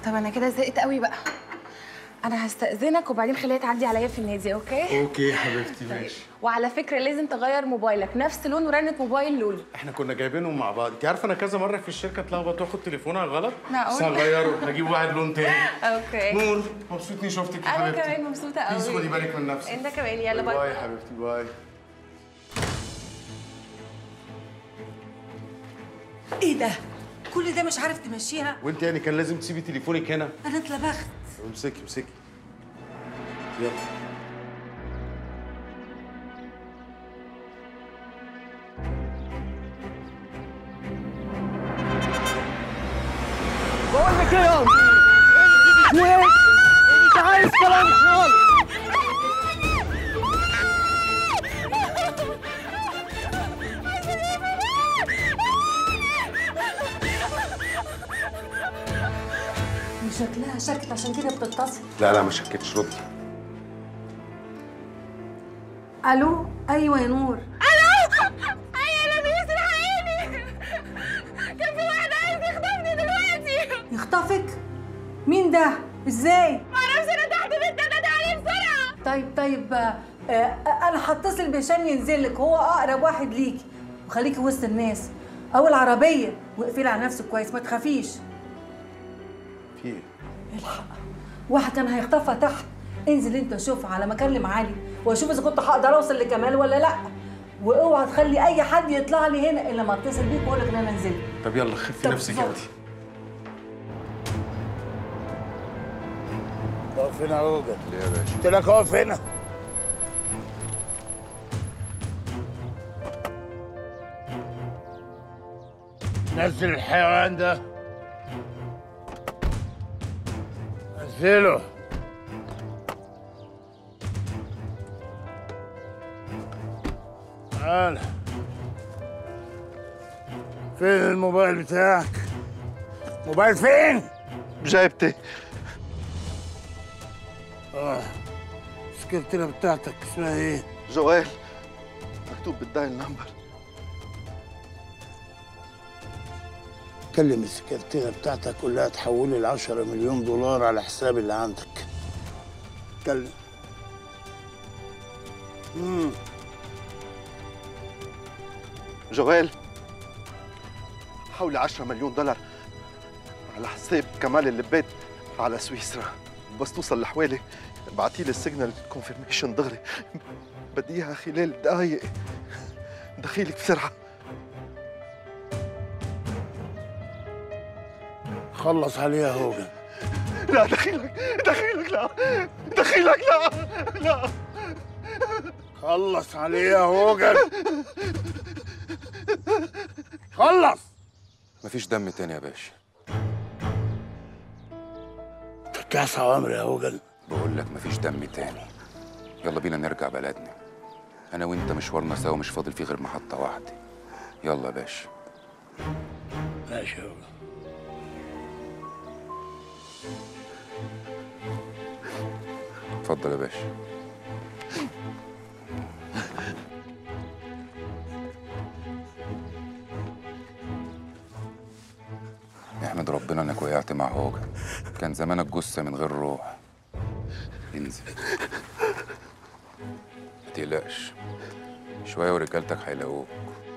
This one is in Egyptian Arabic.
طب انا كده زهقت قوي بقى انا هستأذنك وبعدين خليها تعدي عليا في النادي اوكي اوكي يا حبيبتي ماشي وعلى فكره لازم تغير موبايلك نفس لون ورنه موبايل لولو احنا كنا جايبينهم مع بعض انت عارفه انا كذا مره في الشركه اتلخبط واخد تليفونها غلط معقول؟ بس هغيره هجيب واحد لون تاني اوكي نور مبسوط اني شفتك يا انا حبيبتي كمان مبسوطه قوي بيس خدي بالك من نفسك انت كمان يلا باي باي يا حبيبتي باي ايه ده؟ كل ده مش عارف تمشيها؟ وانت يعني كان لازم تسيبي تليفونك هنا انا اتلبخت امسكي امسكي يلا بقول لك ايه يا امير ليه؟ انت عايز كلام خالص مش شكلها شكت عشان كده بتتصل لا لا ما شكتش ردي الو ايوه يا نور ايوه انا بيوسف الحقيني كان في واحد عايز يخطفني دلوقتي يخطفك مين ده ازاي معرفش انا تحت بيت ده تعالي بسرعه طيب طيب آه آه انا هتصل بهشام ينزل لك هو اقرب واحد ليكي وخليكي وسط الناس او العربيه واقفلي على نفسك كويس ما تخافيش في ايه الحق واحد كان هيخطفها تحت انزل انت شوفها على ما اكلم علي واشوف اذا كنت هقدر اوصل لكمال ولا لا واوعى تخلي اي حد يطلع لي هنا الا ما اتصل بيك واقول لك ان انا نزلت طب يلا خفي طب نفسك اتفضل. انت اقف هنا اهو جد ليه يا باشا قلت لك اقف هنا نزل الحيوان ده نزله تعال فين الموبايل بتاعك؟ موبايل فين؟ جايبتي السكرتيرة بتاعتك اسمها ايه؟ جوال مكتوب بالدايل نمبر كلم السكرتيرة بتاعتك قول لها تحولي ال 10 مليون دولار على حساب اللي عندك كلم مم. جوال حوالي 10 مليون دولار على حساب كمال اللبيت على سويسرا بس توصل لحوالي ابعتي لي السيجنال كونفirmation دغري بدي اياها خلال دقايق دخيلك بسرعه خلص عليها هوجن لا دخيلك دخيلك لا دخيلك لا لا خلص عليها هوجن خلص مفيش دم تاني يا باشا تركعش اوامر يا هوجن بقول لك مفيش دم تاني يلا بينا نرجع بلدنا انا وانت مشوارنا سوا مش فاضل فيه غير محطة واحدة يلا يا باشا ماشي يا هوجن اتفضل يا باشا احمد ربنا انك وقعت مع هوجن كان زمانك جثة من غير روح انزل ما تقلقش شوية ورجالتك هيلاقوك